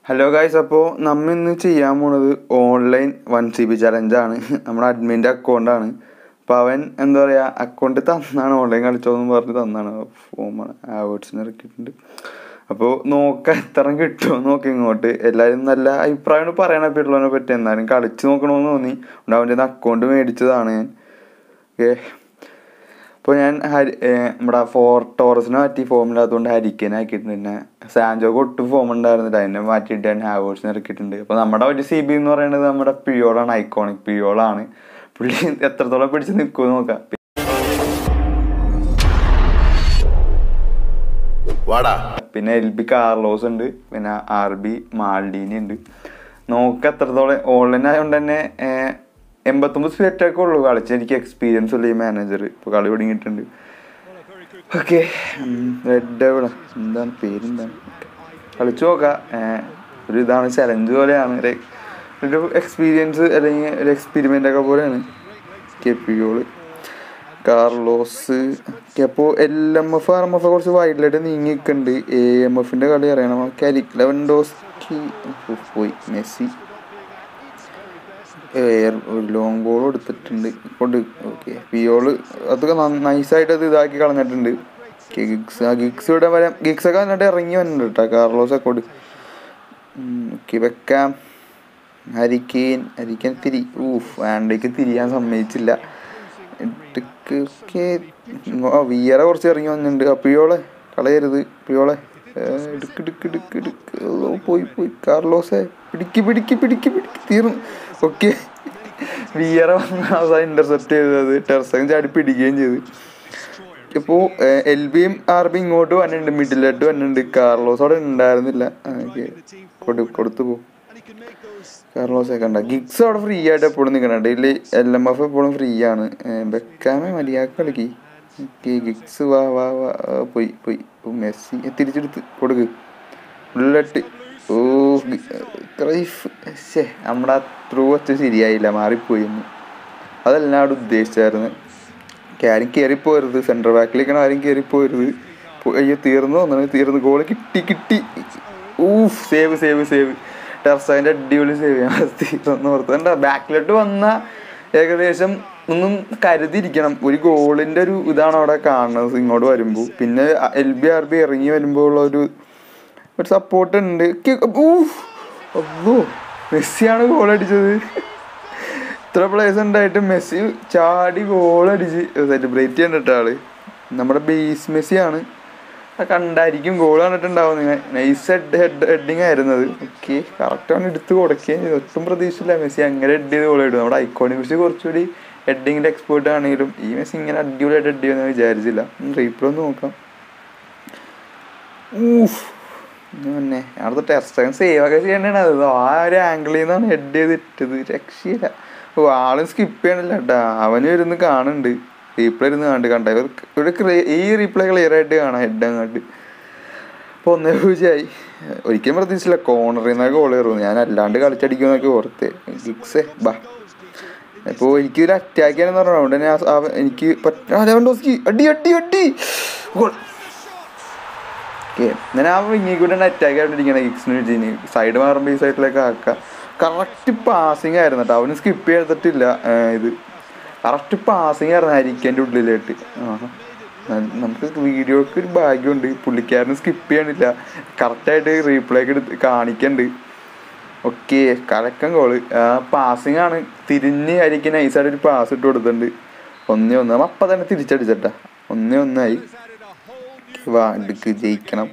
Hello guys അപ്പോൾ നമ്മ ഇന്ന് ചെയ്യാൻ പോണത് ഓൺലൈൻ വൺ സി ബി ചലഞ്ചാണ് നമ്മുടെ അഡ്മിൻ്റെ അക്കൗണ്ടാണ് അപ്പോൾ അവൻ എന്താ പറയുക അക്കൗണ്ട് തന്നാണ് ഓൺലൈൻ കളിച്ചോന്ന് പറഞ്ഞ് തന്നാണ് ഫോമാണ് ആവേർഡ്സിന് ഇറക്കിയിട്ടുണ്ട് അപ്പോൾ നോക്കാം എത്ര കിട്ടുമോ നോക്കി ഇങ്ങോട്ട് എല്ലാവരും നല്ല അഭിപ്രായമാണ് പറയണ പിള്ളേനെ പറ്റി എന്നാലും കളിച്ച് നോക്കണമെന്ന് തോന്നി അതുകൊണ്ട് അവൻ്റെ അക്കൗണ്ട് മേടിച്ചതാണ് ഞാൻ ഓക്കെ ഇപ്പോൾ ഞാൻ ഹരി ഏർ നമ്മുടെ ഫോർ ടോറസിനെ മാറ്റി ഫോമില്ലാത്തതുകൊണ്ട് ഹരിക്കനെ ആക്കിയിട്ടുണ്ട് പിന്നെ സാൻജോക്ക് ഒട്ടും ഫോം ഉണ്ടായിരുന്നില്ല അതിനെ മാറ്റിയിട്ട് ഞാൻ ഹാവേഴ്സിനെ ഇറക്കിയിട്ടുണ്ട് അപ്പോൾ നമ്മുടെ ഒരു സി ബി എന്ന് പറയുന്നത് നമ്മുടെ പിയോളാണ് ഐക്കോണിക് പിയോളാണ് പുള്ളി എത്രത്തോളം പിടിച്ച് നിൽക്കുമെന്ന് നോക്കാം വാടാ പിന്നെ എൽ ബി കാർലോസ് ഉണ്ട് പിന്നെ ആർ ബി മാൾഡീനി ഉണ്ട് നോക്ക എത്രത്തോളം ഓൺലൈൻ ആയതുകൊണ്ട് തന്നെ ഏർ, എൺപത്തൊമ്പത് സ്പിരിറ്റ് ഒക്കെ ഉള്ളൂ കളിച്ച് എനിക്ക് എക്സ്പീരിയൻസ് ഉള്ള ഈ മാനേജർ ഇപ്പോൾ കളി തുടങ്ങിയിട്ടുണ്ട് ഓക്കെ റെഡ് എവിടെ എന്താണ് പേരെന്താണ് കളിച്ചു നോക്കാം ഏർ, ഒരു ഇതാണ് ചലഞ്ച് പോലെയാണ് ഒരു- ഒരു എക്സ്പീരിയൻസ് അല്ലെങ്കിൽ ഒരു എക്സ്പെരിമെൻ്റ് ഒക്കെ പോലെയാണ് കെപ്പിയോള് കാർലോസ് അപ്പോൾ L M F R M F കുറച്ച് വൈഡിലായിട്ട് നീങ്ങി നിൽക്കുന്നുണ്ട് എ എം എഫിൻ്റെ കളി അറിയണം കരിക് ലെവൻഡോസ്കി ഉഫ്, പോയി മെസ്സി എയർ ലോങ് ബോൾ എടുത്തിട്ടുണ്ട് കൊണ്ട് ഓക്കെ പിയോള് അതൊക്കെ നൈസായിട്ട് അത് ഇതാക്കി കളഞ്ഞിട്ടുണ്ട് ഗിഗ്സ് ആ ഗിഗ്സ് ഇവിടെ വരാം ഗിഗ്സ് ഒക്കെ എന്നിട്ട് ഇറങ്ങി വരുന്നുണ്ട് കേട്ടോ കാർലോസ് ഒക്കെ ഓക്കെ വെക്കാം ഹരിക്കേൻ ഹരിക്കേൻ തിരി ഊഫ് വേണ്ടേക്ക് തിരിയാൻ സമ്മതിച്ചില്ല ഇടുക്ക് ഒക്കെ ആ വിയറ കുറച്ച് ഇറങ്ങി വന്നിട്ടുണ്ട് ആ പിയോളെ കളയരുത് പിയോളെ ഏ, ഇടുക്ക് ഇടുക്ക് ഇടുക്ക് ഇടുക്ക് ഓ, പോയി പോയി കാർലോസേ പിടിക്ക് പിടിക്ക് പിടിക്ക് പിടിക്ക് തീർന്നു ഓക്കെ വിയറ വന്ന അവസാനം ഇന്റർസെപ്റ്റ് ചെയ്തത് ടെർസകം ചാടി പിടിക്കുകയും ചെയ്തു ഇപ്പോൾ എൽ ബിയും ആർ ബി ഇങ്ങോട്ട് വന്നിട്ടുണ്ട് മിഡിലോട്ട് വന്നിട്ടുണ്ട് കാർലോസ് അവിടെ ഉണ്ടായിരുന്നില്ല ഓക്കെ കൊടു കൊടുത്തു പോകും കാർലോസ് കണ്ട ഗിഗ്സ് അവിടെ ഫ്രീ ആയിട്ട് എപ്പോഴും നിൽക്കണം ഡെയിലി എൽ എം എഫ് എപ്പോഴും ഫ്രീ ആണ് ബെക്കാമെ മര്യാദക്ക് കളിക്കി ഓക്കെ ഗിഗ്സ് വാ വാ വാ ആ, പോയി പോയി ഓ, മെസ്സി ഏ, തിരിച്ചെടുത്ത് കൊടുക്ക് ഉള്ളിട്ട് ഓ ഗി- ക്രൈഫ് ശേ നമ്മുടെ ത്രൂ വെച്ച് ശരിയായില്ല മാറിപ്പോയി എന്ന് അതല്ല അവിടെ ഉദ്ദേശിച്ചായിരുന്നു ആരും കയറിപ്പോരുത് സെൻട്രൽ ബാക്കിലേക്കാണ് ആരും കയറിപ്പോരുത് പോ- അയ്യോ തീർന്നു തോന്നണേ തീർന്നു ഗോള് കിട്ടി കിട്ടി ഊഫ് സേവ് സേവ് സേവ് ടെർസൈൻ്റെ അടിപൊളി സേവ് ചെയ്യാൻ തീർന്നു ഓർത്തണ്ട ബാക്കിലോട്ട് വന്ന ഏകദേശം ഒന്നും കരുതിയിരിക്കണം ഒരു ഗോളിൻ്റെ ഒരു ഇതാണ് അവിടെ കാണുന്നത് ഇങ്ങോട്ട് വരുമ്പോൾ പിന്നെ എൽ ബി ആർ ബി ഇറങ്ങി വരുമ്പോൾ ഉള്ള ഒരു ഒരു സപ്പോർട്ട് ഉണ്ട് കി- ഊഫ് അയ്യോ മെസ്സിയാണ് ഗോൾ അടിച്ചത് ഇത്ര പ്ലേസ് ഉണ്ടായിട്ട് മെസ്സി ചാടി ഗോൾ അടിച്ച് സെലിബ്രേറ്റ് ചെയ്യണ്ട ആള് നമ്മുടെ ബേസ് മെസ്സിയാണ് ആ കണ്ടായിരിക്കും ഗോൾ കണ്ടിട്ടുണ്ടാവും നിങ്ങൾ നൈസ് ഹെഡ് ഹെഡ് ഹെഡിങ് ആയിരുന്നത് ഓക്കെ കറക്റ്റ് അവൻ എടുത്ത് കൊടുക്കുകയും ചെയ്തു ഒട്ടും പ്രതീക്ഷയില്ല മെസ്സി അങ്ങനെ ഹെഡ് ചെയ്ത് ഗോൾ ഇടും നമ്മുടെ ഐക്കോണിക് മെസ്സി കുറച്ചുകൂടി ഹെഡിങ്ങിൻ്റെ എക്സ്പേർട്ട് ആണെങ്കിലും ഈ മെസ്സി ഇങ്ങനെ അടിപൊളിയായിട്ട് ഹെഡ് ചെയ്യുമെന്ന് വിചാരിച്ചില്ല റീപ്ലേ ഒന്ന് നോക്കാം ഊഫ് പിന്നെ അവിടുത്തെ ടെസ്റ്റ് സേവ് ഒക്കെ ചെയ്യേണ്ടതാണ് അത് ആ ഒരു ആംഗിളിൽ നിന്നാണ് ഹെഡ് ചെയ്ത് ഇട്ടത് രക്ഷയില്ല ഓ ആളും സ്കിപ്പ് ചെയ്യണില്ല കേട്ടാ അവന് ഇരുന്ന് കാണുന്നുണ്ട് റീപ്ലേ ഇരുന്ന് കണ്ട് കണ്ട ഇവർക്ക് ഒരു ക്ലി- ഈ റീപ്ലേ ക്ലിയർ ആയിട്ട് കാണാം ഹെഡ് അങ്ങോട്ട് അപ്പോൾ ഒന്നേ പൂജ്യമായി ഒരിക്കലും പ്രതീക്ഷിച്ചില്ല കോർണറിൽ നിന്നൊക്കെ ഗോൾ കയറുന്നു ഞാൻ അല്ലാണ്ട് കളിച്ചടിക്കുമെന്നൊക്കെ ഓർത്ത് ഗിക്സേ ബാ ഇപ്പോൾ എനിക്ക് ഒരു അറ്റാക്ക് ചെയ്യാനെന്ന് പറഞ്ഞു അതുകൊണ്ട് തന്നെ ആ- ആ- എനിക്ക് പറ്റാ അടി അടി അടി ഗോൾ ഓക്കെ ഞാൻ ആ വിങ്ങി കൂടെ അറ്റാക്ക് ആയിട്ടിരിക്കണ ഗിക്സിന് വെച്ചിന് സൈഡ് മാറുമ്പോൾ ഈ സൈഡിലേക്ക് ആക്കുക കറക്റ്റ് പാസിങ് ആയിരുന്നു കേട്ടോ അവന് സ്കിപ്പ് ചെയ്തിട്ടില്ല ഏർ ഇത് കറക്റ്റ് പാസിങ് ആയിരുന്നു ഹരിക്കേൻ്റെ ഉള്ളിലായിട്ട് ആഹാ. ന- നമുക്ക് വീഡിയോക്ക് ഒരു ഭാഗ്യമുണ്ട് പുള്ളിക്കാരന് സ്കിപ്പ് ചെയ്യണില്ല കറക്റ്റായിട്ട് റീപ്ലേക്ക് എടുത്ത് കാണിക്കണ്ട് ഓക്കെ കലക്കം ഗോള് പാസിങ് ആണ് തിരിഞ്ഞ് ഹരിക്ക് നൈസായിട്ട് ഒരു പാസ് ഇട്ട് കൊടുത്തിട്ടുണ്ട് ഒന്നേ ഒന്ന് നമ്മ അപ്പം തന്നെ തിരിച്ചടിച്ചട്ടാ ഒന്നേ ഒന്നായി വാ എടുക്ക് ജയിക്കണം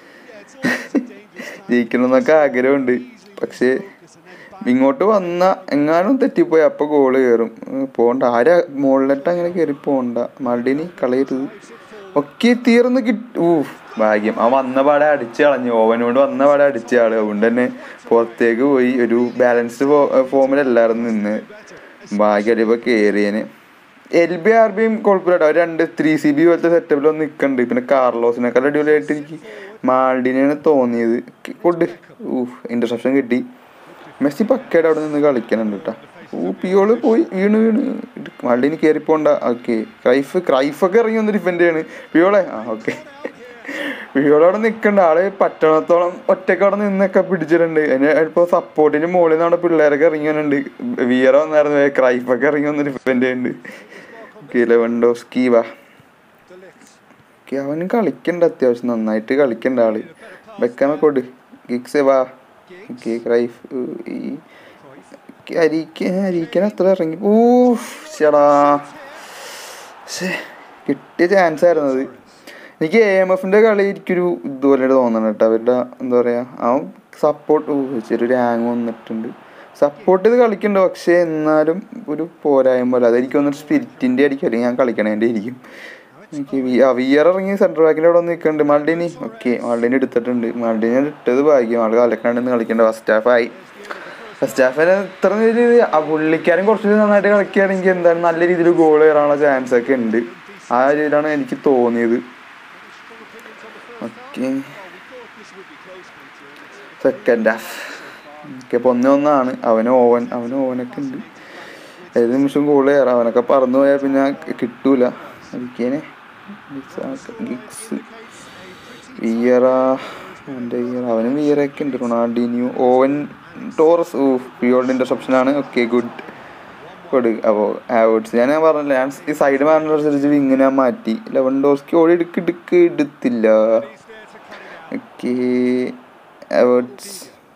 ജയിക്കണം എന്നൊക്കെ ആഗ്രഹമുണ്ട് പക്ഷേ ഇങ്ങോട്ട് വന്ന എങ്ങാനും തെറ്റിപ്പോയി അപ്പൊ ഗോള് കയറും ഉം, പോണ്ട ആരാ മുകളിലിട്ട് അങ്ങനെ കയറി പോണ്ട മൾഡിനി കളയരുത് ഒക്കെ തീർന്ന് കിട്ടി ഊ ഭാഗ്യം ആ വന്ന പാടെ അടിച്ച് കളഞ്ഞു ഓവനോട് വന്ന പാടെ അടിച്ച ആള് അതുകൊണ്ട് തന്നെ പുറത്തേക്ക് പോയി ഒരു ബാലൻസ്ഡ് ഫോമിലല്ലായിരുന്നു നിന്ന് ഭാഗ്യം ഇപ്പൊ കയറിയന് എൽ ബി ആർ ബിയും കുഴപ്പമില്ല അവർ രണ്ട് ത്രീ സി ബി പോലത്തെ സെറ്റപ്പിൽ ഒന്ന് നിൽക്കുന്നുണ്ട് പിന്നെ കാർലോസിനേക്കാൾ അടിപൊളിയായിട്ട് എനിക്ക് മാൾഡിനെയാണ് തോന്നിയത് കൊണ്ട് ഊഫ് ഇന്റർസെപ്ഷൻ കിട്ടി മെസ്സി പക്കയുടെ അവിടെ നിന്ന് കളിക്കുന്നുണ്ട് കേട്ടോ ഊ പിയോള് പോയി വീണ് വീണ് മാൾഡിന് കയറി പോണ്ട ഓക്കെ ക്രൈഫ് ക്രൈഫൊക്കെ ഇറങ്ങി വന്ന് ഡിഫെൻഡ് ചെയ്യാണ് പിയോളെ ആ ഓക്കെ പിയോളവിടെ നിൽക്കണ്ട ആള് പറ്റണത്തോളം ഒറ്റക്ക് അവിടെ നിന്നൊക്കെ പിടിച്ചിട്ടുണ്ട് അതിന് ഇപ്പൊ സപ്പോർട്ടിന് മുകളിൽ നിന്ന് അവിടെ പിള്ളേരൊക്കെ ഇറങ്ങി വന്നിട്ടുണ്ട് വിയറ വന്നായിരുന്നു ക്രൈഫൊക്കെ ഇറങ്ങി വന്ന് ഡിഫെൻഡ് ചെയ്യുന്നുണ്ട് ലെവൻഡോസ്കി വാ ഓക്കെ അവന് കളിക്കണ്ട അത്യാവശ്യം നന്നായിട്ട് കളിക്കണ്ട ആള് വെക്കാമ കൊട് ഗിക്സ് വാ ഓക്കെ ക്രൈഫ് ഈ അരിക്ക അരിക്കൻ അത്ര ഇറങ്ങി ഓ ചേടാ ശ്ശേ, കിട്ടിയ ചാൻസ് ആയിരുന്നു അത് എനിക്ക് എ എം എഫിന്റെ കളി എനിക്കൊരു ഇതുപോലെ തോന്നണം കേട്ടോ അവരുടെ എന്താ പറയാ അവൻ സപ്പോർട്ട് ചെറിയൊരു ഹാങ് വന്നിട്ടുണ്ട് സപ്പോർട്ട് ചെയ്ത് കളിക്കണ്ട പക്ഷേ എന്നാലും ഒരു പോരായ്മ പോലെ അതെനിക്ക് തോന്നുന്നു സ്പിരിറ്റിന്റെ ആയിരിക്കും അല്ലെങ്കിൽ ഞാൻ കളിക്കണേൻ്റെ ആയിരിക്കും എനിക്ക് വിയർ ഇറങ്ങി സെൻട്രൽ ബാക്കിൻ്റെ അവിടെ നിൽക്കുന്നുണ്ട് മാൾഡിനി ഓക്കെ മാൾഡിനി എടുത്തിട്ടുണ്ട് മാൾഡിനി ഇട്ടത് ഭാഗ്യം ആൾ കളിക്കാണ്ട് കളിക്കേണ്ട ഫസ്റ്റ് ഹാഫ് ആയി ഫസ്റ്റ് ഹാഫിന് ഇത്ര രീതിയിൽ ആ പുള്ളിക്കാരൻ കുറച്ചുകൂടി നന്നായിട്ട് കളിക്കുകയാണെങ്കിൽ എന്തായാലും നല്ല രീതിയിൽ ഗോൾ കയറാനുള്ള ചാൻസ് ഒക്കെ ഉണ്ട് ആ രീതിയിലാണ് എനിക്ക് തോന്നിയത് ഓക്കെ സെക്കൻഡ് ഹാഫ് ഓക്കെ അപ്പോൾ ഒന്നേ ഒന്നാണ് അവന് ഓവൻ അവന് ഓവനൊക്കെ ഉണ്ട് ഏത് നിമിഷം ഗോൾ കയറാം അവനൊക്കെ പറന്നു പോയാൽ പിന്നെ കിട്ടൂല അടിക്കാനെ ഗിക്സ് വിയറ എൻ്റെ വിയറ അവനും വിയറൊക്കെ ഉണ്ട് റൊണാൾഡിനിയോ ഓവൻ ടോറസ് ഓ പിയോൾഡ് ഇൻ്റർസെപ്ഷനാണ് ഓക്കെ ഗുഡ് കൊടു അപ്പോൾ ആവേർഡ്സ് ഞാൻ പറഞ്ഞില്ല ഞാൻ ഈ സൈഡ് മാറുന്നതനുസരിച്ച് ഇങ്ങനെ മാറ്റി ലെവൻ ഡോസ്ക്ക് ഓടി എടുക്ക് എടുക്ക് എടുത്തില്ല ഓക്കെ ആവേർഡ്സ്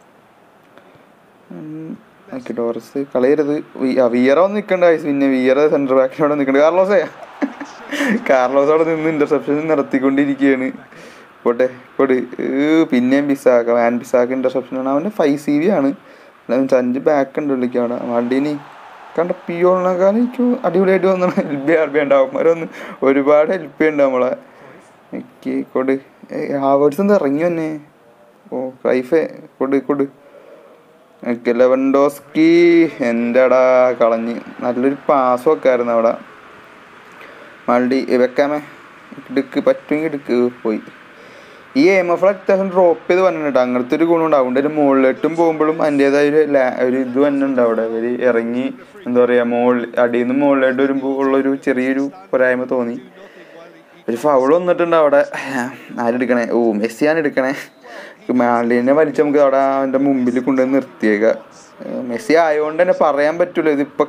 ഓക്കെ ഡോറസ് കളയരുത് വിയറ വന്ന് നിൽക്കണ്ട ആയിസ് പിന്നെ വിയറ സെൻറ്റർ ബാക്കിനോടെ നിൽക്കണ്ട കാർലോസേ കാർലോസ് അവിടെ നിന്ന് ഇന്റർസെപ്ഷൻ നടത്തിക്കൊണ്ടിരിക്കുകയാണ് പോട്ടെ പോട്ട് പിന്നെയും ബിസാക്ക വാൻ ബിസാക്ക ഇന്റർസെപ്ഷൻ ആണ് അവന് ഫൈവ് സി വി ആണ് അവന് അഞ്ച് ബാക്ക് ഉണ്ട് വിളിക്കുക അവിടെ വണ്ടീനി കണ്ട പിയോളിനേക്കാളും എനിക്ക് അടിപൊളിയായിട്ട് വന്നു ഹെൽപ്പ് ചെയ്യാൻ ഹെൽപ്പ് ചെയ്യണ്ട അവന്മാരൊന്ന് ഒരുപാട് ഹെൽപ്പ് ചെയ്യണ്ട നമ്മളെ എനിക്ക് കൊട് ഹാവേഴ്സ് എന്താ ഇറങ്ങി തന്നെ ഓ ക്രൈഫേ കൊട് കൊട് ഓക്കെ ലെവൻഡോസ്കി എൻ്റെടാ കളഞ്ഞ് നല്ലൊരു പാസ് വെക്കായിരുന്നു അവിടെ മൾഡി വെക്കാമേ എടുക്ക് പറ്റുമെങ്കിൽ എടുക്ക് പോയി ഈ എം എഫ് അത്യാവശ്യം ഡ്രോപ്പ് ചെയ്ത് വന്നിട്ടുണ്ട് അങ്ങനത്തെ ഒരു ഗുണമുണ്ട് അതുകൊണ്ട് ഒരു മുകളിലോട്ടും പോകുമ്പോഴും അതിൻ്റെതായ ഒരു ലാ- ഒരു ഇത് വന്നിട്ടുണ്ട് അവിടെ ഒരു ഇറങ്ങി എന്താ പറയുക മുകളിൽ അടിയിൽ നിന്ന് മുകളിലോട്ട് വരുമ്പോൾ ഉള്ളൊരു ചെറിയൊരു പോരായ്മ തോന്നി ഒരു ഫൗൾ വന്നിട്ടുണ്ട് അവിടെ ആരെടുക്കണേ ഓ മെസ്സിയാണ് എടുക്കണേ മാലിനെ വലിച്ച് നമുക്ക് അവിടെ അവൻ്റെ മുമ്പിൽ കൊണ്ടുവന്ന് നിർത്തിയേക്ക മെസ്സി ആയതുകൊണ്ട് തന്നെ പറയാൻ പറ്റൂല ഇതിപ്പോ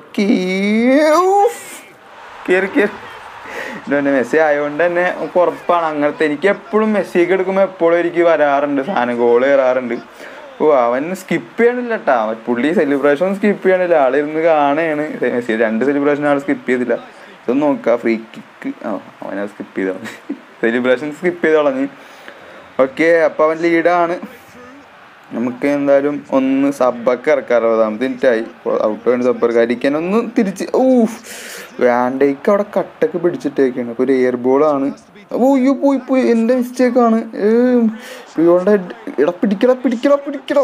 കയറി കയറി പിന്നെ മെസ്സി ആയതുകൊണ്ട് തന്നെ നമുക്ക് ഉറപ്പാണ് അങ്ങനത്തെ എനിക്ക് എപ്പോഴും മെസ്സിക്ക് എടുക്കുമ്പോൾ എപ്പോഴും എനിക്ക് വരാറുണ്ട് സാധനം ഗോൾ കയറാറുണ്ട് ഓ അവൻ സ്കിപ്പ് ചെയ്യണില്ല കേട്ടാ പുള്ളി സെലിബ്രേഷൻ സ്കിപ്പ് ചെയ്യണില്ല ആളിരുന്ന് കാണുകയാണ് മെസ്സി രണ്ട് സെലിബ്രേഷൻ ആൾ സ്കിപ്പ് ചെയ്തില്ല ഇതൊന്ന് നോക്കാം ഫ്രീ കിക്ക് ആ അവനത് സ്കിപ്പ് ചെയ്ത സെലിബ്രേഷൻ സ്കിപ്പ് ചെയ്ത് കളഞ്ഞ് ഓക്കെ അപ്പോൾ അവൻ ലീഡാണ് നമുക്ക് എന്തായാലും ഒന്ന് സബ്ബൊക്കെ ഇറക്കാം അറുപതാമത്തെ മിനിറ്റായി ഔട്ട് വേണ്ടി സബ്ബർക്ക് അടിക്കാൻ ഒന്ന് തിരിച്ച് ഓ വാൻഡേക്ക് അവിടെ കട്ടൊക്കെ പിടിച്ചിട്ടേക്കാണ് അപ്പോൾ ഒരു എയർ ബോളാണ് ഓ അയ്യോ പോയി പോയി എൻ്റെ മിസ്റ്റേക്കാണ് പിയോളുടെ ഇട പിടിക്കട പിടിക്കട പിടിക്കട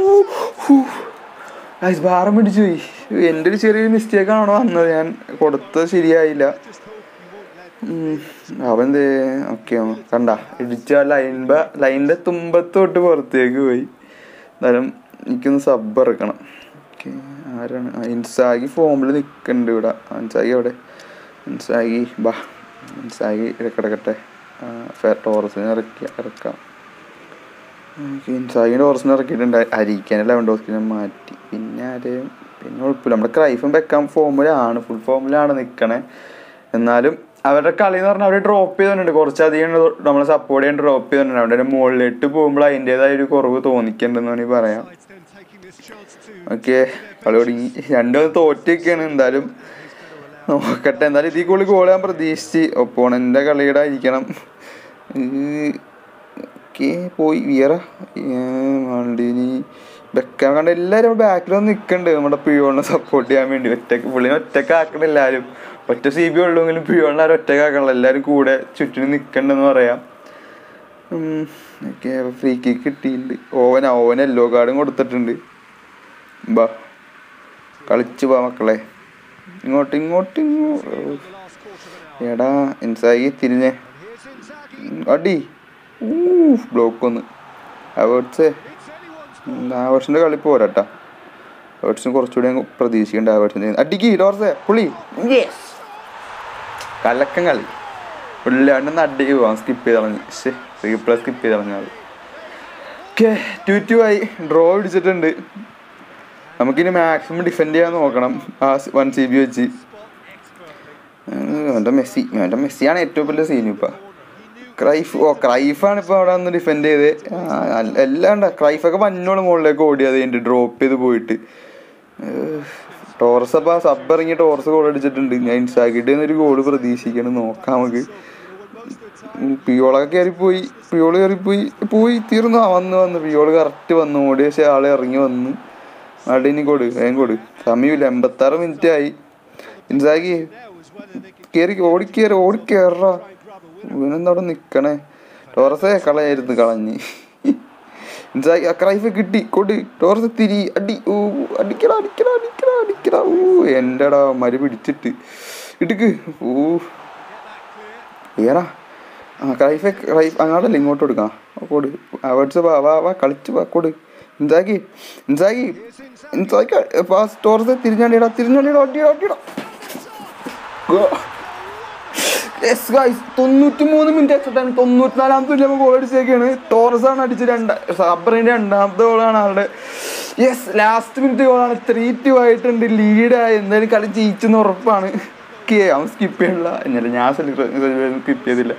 ഐസ് ഭാരം പിടിച്ചു പോയി എൻ്റെ ഒരു ചെറിയൊരു മിസ്റ്റേക്കാണോ വന്നത് ഞാൻ കൊടുത്തത് ശരിയായില്ല ഉം. അവൻ ദേ ഓക്കെ കണ്ട ഇടിച്ച ലൈൻബ ലൈനിന്റെ തുമ്പത്ത് തൊട്ട് പുറത്തേക്ക് പോയി എന്നാലും എനിക്കൊന്ന് സബ് ഇറക്കണം ഓക്കെ ആരാണ് ആ, ഇൻസാഗി ഫോമിൽ നിൽക്കുന്നുണ്ട് ഇവിടെ ആ, ഇൻസാഗി എവിടെ ഇൻസാഗി ബാ ഇൻസാഗി കിടക്കട്ടെ ടോറസിനെ ഇറക്കി ഇറക്കാം ഓക്കെ ഇൻസാഗിൻ്റെ ടോറസിനെ ഇറക്കിയിട്ടുണ്ട് അരിക്കാനെ ലെവൻ ഡോസിനെ മാറ്റി പിന്നെ ആരെയും പിന്നെ കുഴപ്പമില്ല നമ്മുടെ ക്രൈഫും വെക്കാൻ ഫോമിലാണ് ഫുൾ ഫോമിലാണ് നിൽക്കണേ എന്നാലും അവരുടെ കളി എന്ന് പറഞ്ഞാൽ അവർ ഡ്രോപ്പ് ചെയ്തിട്ടുണ്ട് കുറച്ചധികം നമ്മളെ സപ്പോർട്ട് ചെയ്യാൻ ഡ്രോപ്പ് ചെയ്തിട്ടുണ്ട് അവിടെ മുകളിലിട്ട് പോകുമ്പോൾ അതിൻ്റെതായ ഒരു കുറവ് തോന്നിക്കുന്നുണ്ടെന്ന് വേണമെങ്കിൽ പറയാം ഓക്കെ കളി തുടങ്ങി രണ്ടും തോറ്റൊക്കെയാണ് എന്തായാലും നോക്കട്ടെ എന്തായാലും ഇതിൽ കൂടുതൽ ഗോൾ ഞാൻ പ്രതീക്ഷിച്ച് ഒപ്പോണൻ്റെ കളിയുടെ ആയിരിക്കണം ഓക്കെ പോയി വിയറ മാൾഡിനി ബെക്കാൻ കണ്ട എല്ലാവരും ബാക്കിൽ വന്ന് നിൽക്കുന്നുണ്ട് നമ്മുടെ പിയോളിനെ സപ്പോർട്ട് ചെയ്യാൻ വേണ്ടി ഒറ്റക്ക് പുള്ളിനെ ഒറ്റക്ക് ആക്കണം എല്ലാവരും ഒറ്റ സി ബി ഉള്ളൂങ്കിലും പിയോളിനെ ആരും ഒറ്റക്ക് ആക്കണല്ലോ എല്ലാവരും കൂടെ ചുറ്റിനും നിൽക്കണ്ടെന്ന് പറയാം ഓക്കെ ഫ്രീ കിക്ക് കിട്ടിയിട്ടുണ്ട് ഓവൻ ഓവൻ യെല്ലോ കാർഡും കൊടുത്തിട്ടുണ്ട് ബാ കളിച്ചു പോവാ മക്കളെ ഇങ്ങോട്ട് ഇങ്ങോട്ട് ഇങ്ങോട്ട് എടാ ഇൻസായി തിരിഞ്ഞേ അടി ബ്ലോക്ക് ഒന്ന് അവേർട്സ് ആവേഴ്സിൻ്റെ കളി പോരാട്ടാ അവേർട്സിന് കുറച്ചുകൂടി അങ്ങ് പ്രതീക്ഷിക്കേണ്ട ആവേഴ്സിന് അടിക്ക് ലോർസേ പുള്ളി കലക്കം കളി പുള്ളിയാണ്ട് അടിക്ക് പോവാം സ്കിപ്പ് ചെയ്ത് കളഞ്ഞ് ശേ റീപ്ലേ സ്കിപ്പ് ചെയ്ത് പറഞ്ഞാൽ ഓക്കെ ടു ടു ആയി ഡ്രോ പിടിച്ചിട്ടുണ്ട് നമുക്കിനി മാക്സിമം ഡിഫെൻഡ് ചെയ്യാൻ നോക്കണം ആ വൺ സി ബി വെച്ച് എൻ്റെ മെസ്സി എൻ്റെ മെസ്സിയാണ് ഏറ്റവും വലിയ സീൻ ഇപ്പം ക്രൈഫ് ഓ ക്രൈഫാണ് ഇപ്പോൾ അവിടെ വന്ന് ഡിഫെൻഡ് ചെയ്ത് ആ, അല്ല- എല്ലാം ഉണ്ട് ക്രൈഫൊക്കെ മഞ്ഞോളം മുകളിലേക്ക് ഓടിയത് കഴിഞ്ഞിട്ട് ഡ്രോപ്പ് ചെയ്ത് പോയിട്ട് ടോറസ് അപ്പോൾ സബ് ഇറങ്ങി ടോറസ് ഗോൾ അടിച്ചിട്ടുണ്ട് ഞാൻ ഇൻസ്റ്റാക്കിട്ട് ഒരു ഗോള് പ്രതീക്ഷിക്കണം നോക്കാം നമുക്ക് ഉം, പിയോളൊക്കെ കയറിപ്പോയി പിയോള് കയറിപ്പോയി പോയി തീർന്നു ആ വന്ന് വന്ന് പിയോള് കറക്റ്റ് വന്നു ഓടി പക്ഷെ ആളെ ഇറങ്ങി വന്ന് അവിടെ ഇനി കൊടു വേഗം കൊടു സമയമില്ല എൺപത്താറ് മിനിറ്റ് ആയി ഇൻസാക്കി കയറി ഓടിക്കേറി ഓടിക്കേറാ ഇവനെന്താ അവിടെ നിക്കണേ ടോറസേ കളയായിരുന്നു കളഞ്ഞ് ഇൻസാക്കി അക്രൈഫ് കിട്ടി കൊടു ടോറസ് തിരി അടി ഓ അടിക്കടാ അടിക്കടാ അടിക്കടാ അടിക്കടാ ഓ എന്റെടാ മരി പിടിച്ചിട്ട് ഇടുക്ക് ഓ ഏറാ ആ ക്രൈഫ് ക്രൈഫ് അങ്ങോട്ടല്ല ഇങ്ങോട്ട് കൊടുക്കാം കൊടു അവേർഡ്സ് വാ വാ വാ കളിച്ച് വാ കൊടു Inzaghi Inzaghi Inzaghi pass Torres തിരിഞ്ഞാടിയടാ തിരിഞ്ഞാടിയടാ അടിയടാ അടിയടാ യെസ് ഗൈസ് തൊണ്ണൂറ്റി മൂന്ന് മിനിറ്റ് എക്സ്ട്രാ ടൈം തൊണ്ണൂറ്റിനാലാമത്തെ മിനിറ്റ് ഗോൾ അടിച്ചേക്കാണ് ടോറസ് ആണ് അടിച്ച് രണ്ട് സബറിന്റെ രണ്ടാമത്തെ ഗോളാണ് ആളുടെ യെസ് ലാസ്റ്റ് മിനിറ്റ് ഗോളാണ് ത്രീ ടു ആയിട്ടുണ്ട് ലീഡായി എന്തായാലും കളി ജയിച്ചെന്ന് ഉറപ്പാണ് കേ അവൻ സ്കിപ്പ് ചെയ്യണില്ല എന്നല്ല ഞാൻ സ്കിപ്പ് ചെയ്തില്ല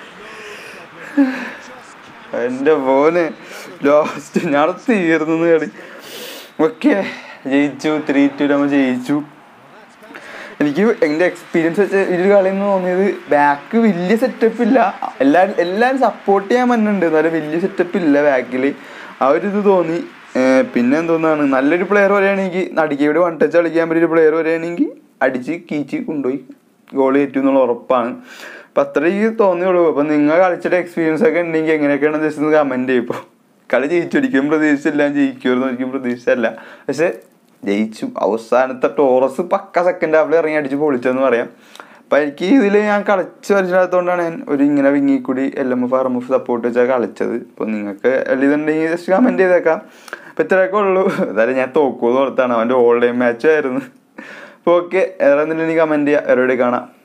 എൻ്റെ മോനെ ലാസ്റ്റ് ഞാൻ തീർന്നു കളി ഓക്കെ ജയിച്ചു ത്രീ ടു നമ്മൾ ജയിച്ചു എനിക്ക് എൻ്റെ എക്സ്പീരിയൻസ് വെച്ച് ഈ ഒരു കളി എന്ന് തോന്നിയത് ബാക്ക് വലിയ സെറ്റപ്പ് ഇല്ല എല്ലാവരും എല്ലാവരും സപ്പോർട്ട് ചെയ്യാൻ പറ്റുന്നുണ്ട് എന്നാലും വലിയ സെറ്റപ്പ് ഇല്ല ബാക്കിൽ ആ ഒരു ഇത് തോന്നി ഏർ പിന്നെ എന്തോന്നാണ് നല്ലൊരു പ്ലെയർ വരെയാണെങ്കിൽ നടിക്കയോട് വൺ ടച്ച് കളിക്കാൻ പറ്റിയൊരു പ്ലെയർ വരെയാണെങ്കിൽ അടിച്ച് കീച്ച് കൊണ്ടുപോയി ഗോൾ കയറ്റും എന്നുള്ള ഉറപ്പാണ് അപ്പം അത്ര എനിക്ക് തോന്നിയുള്ളൂ അപ്പം നിങ്ങൾ കളിച്ചിട്ട് എക്സ്പീരിയൻസ് ഒക്കെ ഉണ്ടെങ്കിൽ എങ്ങനെയൊക്കെയാണ് ജസ്റ്റ് ഒന്ന് കമൻറ്റ് ചെയ്യും ഇപ്പോൾ കളി ജയിച്ചൊരിക്കും പ്രതീക്ഷിച്ചില്ല ജയിക്കുമായിരുന്നു ഒരിക്കലും പ്രതീക്ഷിച്ചല്ല പക്ഷെ ജയിച്ചു അവസാനത്തെ ടോറസ് പക്ക സെക്കൻഡ് ഹാഫിൽ ഇറങ്ങി അടിച്ച് പൊളിച്ചെന്ന് പറയാം അപ്പം എനിക്ക് ഇതിൽ ഞാൻ കളിച്ച് വരച്ചില്ലാത്തതുകൊണ്ടാണ് ഞാൻ ഒരു ഇങ്ങനെ വിങ്ങിക്കൂടി L M F R M F support വെച്ചാൽ കളിച്ചത് അപ്പോൾ നിങ്ങൾക്ക് ഇതുണ്ടെങ്കിൽ ജസ്റ്റ് കമൻറ്റ് ചെയ്തേക്കാം അപ്പം ഇത്രയൊക്കെ ഉള്ളൂ എന്തായാലും ഞാൻ തോക്കുമെന്ന് ഓർത്താണ് അവൻ്റെ ഓൾ ടൈം മാച്ച് ആയിരുന്നു അപ്പോൾ ഓക്കെ വേറെ എന്തെങ്കിലും കമൻറ്റ് ചെയ്യാം വേറെ കാണാം